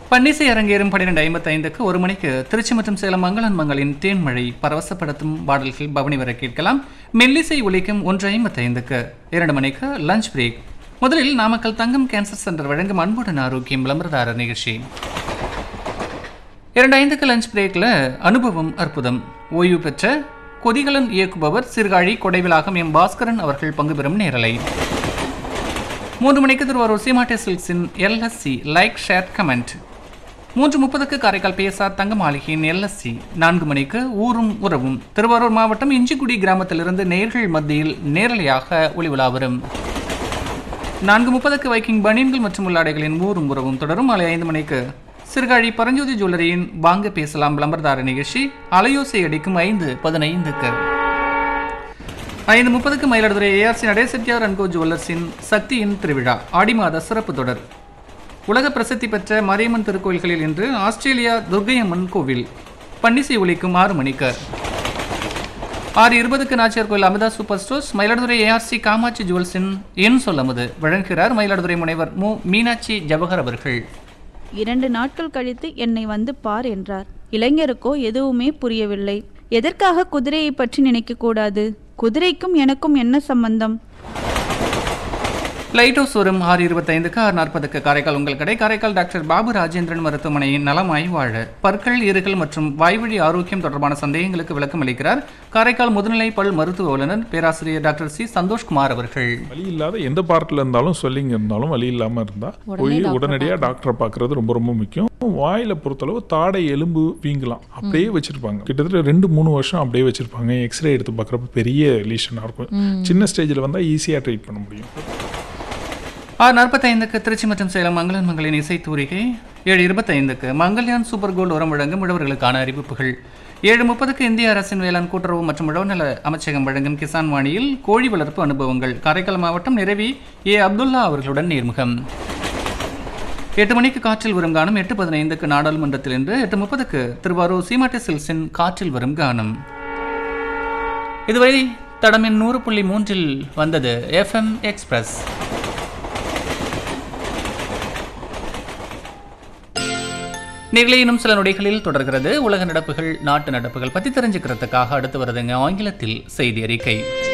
பன்னிசை அரங்கேறும் பன்னிரெண்டு ஐம்பத்தைந்துக்கு ஒரு மணிக்கு திருச்சி மற்றும் சேலம் மங்களன் மங்களின் தேன்மழை பரவசப்படுத்தும் பாடல்கள் பவனி வர கேட்கலாம் மெல்லிசை ஒலிக்கும் ஒன்று ஐம்பத்தைந்துக்கு இரண்டு மணிக்கு லஞ்ச் பிரேக் முதலில் நாமக்கல் தங்கம் கேன்சர் சென்டர் வழங்கும் அன்புடன் ஆரோக்கியம் விளம்பரதாரர் நிகழ்ச்சி இரண்டு ஐந்துக்கு லஞ்ச் பிரேக்கில் அனுபவம் அற்புதம் ஓய்வு பெற்ற கொதிகலன் இயக்குபவர் சீர்காழி கொடைவிலாகம் எம் பாஸ்கரன் அவர்கள் பங்கு பெறும் நேரலை மூன்று மணிக்கு திருவாரூர் சீமாட்டே சில்க்ஸின் எல்எஸ்சி லைக் ஷேர் கமெண்ட் மூன்று முப்பதுக்கு காரைக்கால் பிஎஸ்ஆர் தங்க மாளிகையின் எல்எஸ்சி நான்கு மணிக்கு ஊரும் உறவும் திருவாரூர் மாவட்டம் இஞ்சிக்குடி கிராமத்திலிருந்து நேர்கள் மத்தியில் நேரலையாக ஒளிவிழா வரும் நான்கு முப்பதுக்கு வைக்கிங் பனியன்கள் மற்றும் உள்ளாடைகளின் ஊரும் உறவும் தொடரும் மாலை ஐந்து மணிக்கு சிறுகாழி பரஞ்சோதி ஜுவல்லரியின் வாங்க பேசலாம் விளம்பரதார நிகழ்ச்சி அலையோசை அடிக்கும் ஐந்து பதினைந்துக்கு ஐந்து முப்பதுக்கு மயிலாடுதுறை ஏஆர்சி நடேசெட்டியார் அன்கோ ஜுவல்லர்ஸின் சக்தியின் திருவிழா ஆடி மாத சிறப்பு தொடர் உலக பிரசித்தி பெற்ற மாரியம்மன் திருக்கோயில்களில் இன்று ஆஸ்திரேலியா துர்க்கையம்மன் கோவில் பன்னிசை ஒலிக்கும் ஆறு மணிக்கு ஆறு இருபதுக்கு Nachiyar Koil Amitha super stores Mayiladuthurai A R C Kamatchi ஜுவல்ஸின் என் சொல்லமுது வழங்குகிறார் மயிலாடுதுறை முனைவர் மு மீனாட்சி ஜவஹர் அவர்கள் இரண்டு நாட்கள் கழித்து என்னை வந்து பார் என்றார் இளைஞருக்கோ எதுவுமே புரியவில்லை எதற்காக குதிரையை பற்றி நினைக்கக்கூடாது குதிரைக்கும் எனக்கும் என்ன சம்பந்தம் லைட் ஹவுஸ் வரும் ஆறு இருபத்தைந்துக்கு ஆறு நாற்பதுக்கு காரைக்கால் உங்கள் கடை காரைக்கால் டாக்டர் பாபு ராஜேந்திரன் மருத்துவமனையின் நலமாய் வாழ பற்கள் இருகள் மற்றும் வாய்வழி ஆரோக்கியம் தொடர்பான சந்தேகங்களுக்கு விளக்கம் அளிக்கிறார் காரைக்கால் முதுநிலை பல் மருத்துவ வல்லுநர் பேராசிரியர் டாக்டர் சி சந்தோஷ்குமார் அவர்கள் வலி இல்லாத எந்த பார்ட்டில் இருந்தாலும் ஸ்வெல்லிங் இருந்தாலும் வலி இல்லாமல் இருந்தால் போய் உடனடியாக டாக்டரை பார்க்கறது ரொம்ப ரொம்ப முக்கியம் வாயில பொறுத்தளவு தாடை எலும்பு வீங்கலாம் அப்படியே வச்சிருப்பாங்க கிட்டத்தட்ட ரெண்டு மூணு வருஷம் அப்படியே வச்சிருப்பாங்க எக்ஸ்ரே எடுத்து பார்க்குறப்ப பெரிய லீஷனாக இருக்கும் சின்ன ஸ்டேஜில் வந்தால் ஈஸியாக ட்ரீட் பண்ண முடியும் ஆறு நாற்பத்தைந்துக்கு திருச்சி மற்றும் சேலம் மங்களன் மங்களின் இசை தூரிகை ஏழு இருபத்தைந்துக்கு மங்கள்யான் சூப்பர் கோல்டு உரம் வழங்கும் உழவர்களுக்கான அறிவிப்புகள் ஏழு முப்பதுக்கு இந்திய அரசின் வேளாண் கூட்டுறவு மற்றும் உழவுநல அமைச்சகம் வழங்கும் கிசான் வாணியில் கோழி வளர்ப்பு அனுபவங்கள் காரைக்கால் மாவட்டம் நிறவி ஏ அப்துல்லா அவர்களுடன் நேர்முகம் எட்டு மணிக்கு காற்றில் வரும் கானம் எட்டு பதினைந்துக்கு நாடாளுமன்றத்தில் இன்று எட்டு முப்பதுக்கு திருவாரூர் சீமாட்டி சில்ஸின் காற்றில் வரும் கானம் இதுவரை தடமின் நூறு புள்ளி மூன்றில் வந்தது எஃப்எம் எக்ஸ்பிரஸ் நிகழை இன்னும் சில நொடிகளில் தொடர்கிறது உலக நடப்புகள் நாட்டு நடப்புகள் பற்றி தெரிஞ்சுக்கிறதுக்காக அடுத்து வருதுங்க ஆங்கிலத்தில் செய்தி அறிக்கை